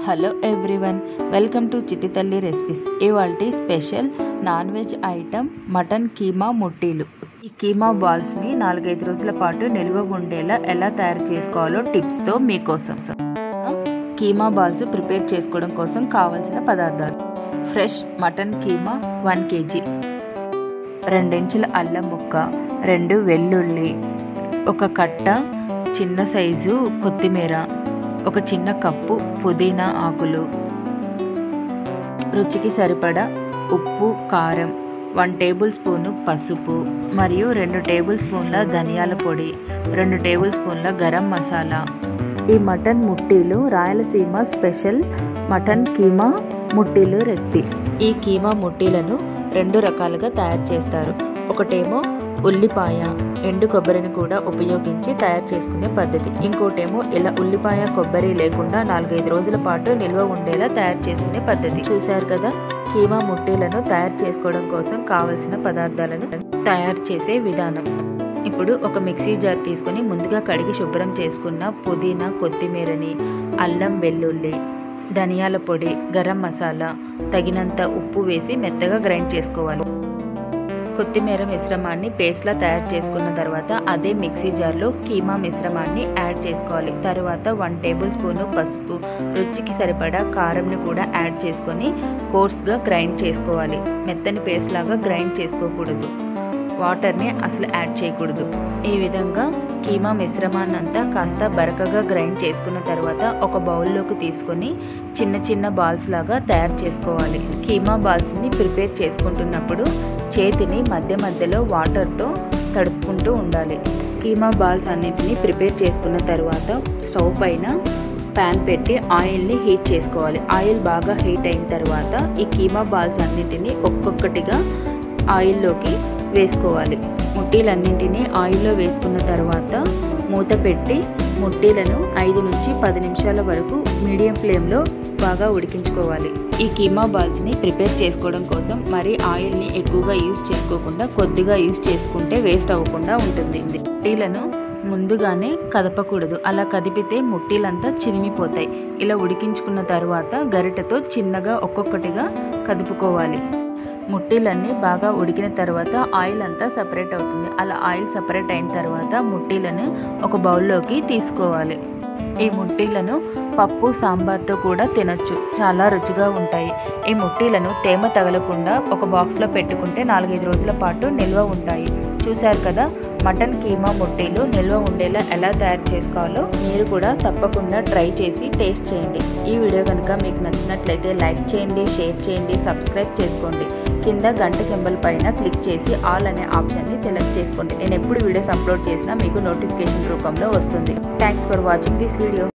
hello everyone welcome to చిట్టి Talli recipes ఇవాళ special non veg item mutton keema ముట్టీలు ఈ కీమా బాల్స్ని నాలుగైదు రోజుల పాటు నిల్వ ఉండేలా ఎలా తయారు చేసుకోవాలో టిప్స్తో మీకోసం కీమా బాల్స్ ప్రిపేర్ చేసుకోవడం కోసం కావాల్సిన పదార్థాలు fresh mutton keema one KG రెండించుల అల్లం ముక్క రెండు వెల్లుల్లి ఒక కట్ట చిన్న సైజు కొత్తిమీర ఒక చిన్న కప్పు పుదీనా ఆకులు రుచికి సరిపడా ఉప్పు కారం వన్ టేబుల్ స్పూను పసుపు మరియు రెండు టేబుల్ స్పూన్ల ధనియాల పొడి రెండు టేబుల్ స్పూన్ల గరం మసాలా ఈ మటన్ ముట్టీలు రాయలసీమ స్పెషల్ మటన్ కీమా ముట్టీలు రెసిపీ ఈ కీమా ముట్టీలను రెండు రకాలుగా తయారు చేస్తారు ఒకటేమో ఉల్లిపాయ ఎండు కొబ్బరిని కూడా ఉపయోగించి తయారు చేసుకునే పద్ధతి ఇంకోటేమో ఇలా ఉల్లిపాయ కొబ్బరి లేకుండా నాలుగైదు రోజుల పాటు నిల్వ ఉండేలా తయారు చేసుకునే పద్ధతి చూశారు కదా కీమా ముట్టీలను తయారు చేసుకోవడం కోసం కావలసిన పదార్థాలను తయారు చేసే విధానం ఇప్పుడు ఒక మిక్సీ జార్ తీసుకొని ముందుగా కడిగి శుభ్రం చేసుకున్న పుదీనా కొత్తిమీరని అల్లం వెల్లుల్లి ధనియాల పొడి గరం మసాలా తగినంత ఉప్పు వేసి మెత్తగా గ్రైండ్ చేసుకోవాలి కొత్తిమీర మిశ్రమాన్ని పేస్ట్లా తయారు చేసుకున్న తర్వాత అదే మిక్సీ జార్లో కీమా మిశ్రమాన్ని యాడ్ చేసుకోవాలి తర్వాత వన్ టేబుల్ స్పూను పసుపు రుచికి సరిపడా కారంని కూడా యాడ్ చేసుకొని కోర్స్గా గ్రైండ్ చేసుకోవాలి మెత్తని పేస్ట్ లాగా గ్రైండ్ చేసుకోకూడదు వాటర్ని అసలు యాడ్ చేయకూడదు ఈ విధంగా కీమా మిశ్రమాన్నంతా కాస్త బరకగా గ్రైండ్ చేసుకున్న తర్వాత ఒక బౌల్లోకి తీసుకొని చిన్న చిన్న బాల్స్ లాగా తయారు చేసుకోవాలి కీమా బాల్స్ని ప్రిపేర్ చేసుకుంటున్నప్పుడు చేతిని మధ్య మధ్యలో వాటర్తో తడుపుకుంటూ ఉండాలి కీమా బాల్స్ అన్నింటినీ ప్రిపేర్ చేసుకున్న తర్వాత స్టవ్ పైన ప్యాన్ పెట్టి ఆయిల్ని హీట్ చేసుకోవాలి ఆయిల్ బాగా హీట్ అయిన తర్వాత ఈ కీమా బాల్స్ అన్నింటినీ ఒక్కొక్కటిగా ఆయిల్లోకి వేసుకోవాలి ముట్టీలన్నింటినీ ఆయిల్లో వేసుకున్న తర్వాత మూత పెట్టి ముట్టీలను ఐదు నుంచి పది నిమిషాల వరకు మీడియం ఫ్లేమ్లో బాగా ఉడికించుకోవాలి ఈ కీమా బాల్స్ని ప్రిపేర్ చేసుకోవడం కోసం మరి ఆయిల్ని ఎక్కువగా యూజ్ చేసుకోకుండా కొద్దిగా యూజ్ చేసుకుంటే వేస్ట్ అవ్వకుండా ఉంటుంది ముట్టీలను ముందుగానే కదపకూడదు అలా కదిపితే ముట్టీలంతా చినిమిపోతాయి ఇలా ఉడికించుకున్న తర్వాత గరిటెతో చిన్నగా ఒక్కొక్కటిగా కదుపుకోవాలి ముట్టీలన్నీ బాగా ఉడికిన తర్వాత ఆయిల్ అంతా సపరేట్ అవుతుంది అలా ఆయిల్ సపరేట్ అయిన తర్వాత ముట్టీలను ఒక బౌల్లోకి తీసుకోవాలి ఈ ముట్టీలను పప్పు సాంబార్తో కూడా తినచ్చు చాలా రుచిగా ఉంటాయి ఈ ముట్టీలను తేమ తగలకుండా ఒక బాక్స్లో పెట్టుకుంటే నాలుగైదు రోజుల పాటు నిల్వ ఉంటాయి చూశారు కదా మటన్ కీమా ముట్టీలు నిల్వ ఉండేలా ఎలా తయారు చేసుకోవాలో మీరు కూడా తప్పకుండా ట్రై చేసి టేస్ట్ చేయండి ఈ వీడియో కనుక మీకు నచ్చినట్లయితే లైక్ చేయండి షేర్ చేయండి సబ్స్క్రైబ్ చేసుకోండి కింద గంట సింబల్ పైన క్లిక్ చేసి ఆల్ అనే ఆప్షన్ని సెలెక్ట్ చేసుకోండి నేను ఎప్పుడు వీడియోస్ అప్లోడ్ చేసినా మీకు నోటిఫికేషన్ రూపంలో వస్తుంది thanks for watching this video